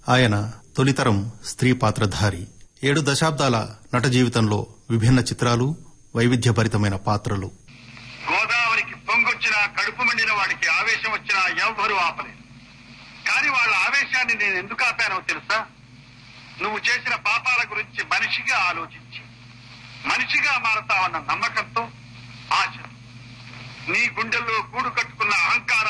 ఆయన తొలితరం స్త్రీ పాత్రధారి ఏడు దశాబ్దాల నట జీవితంలో విభిన్న చిత్రాలు వైవిధ్యభరితమైన పాత్రలు గోదావరికి పొంగొచ్చినా కడుపు మండిన వాడికి ఆవేశం వచ్చినా ఎవ్వరూ ఆపలేదు కానీ వాళ్ళ ఆవేశాన్ని నేను ఎందుకు ఆపానో తెలుసా నువ్వు చేసిన పాపాల గురించి మనిషిగా ఆలోచించి మనిషిగా మారతావన్న నమ్మకంతో ఆశ నీ గుండెల్లో గూడు కట్టుకున్న అహంకారాన్ని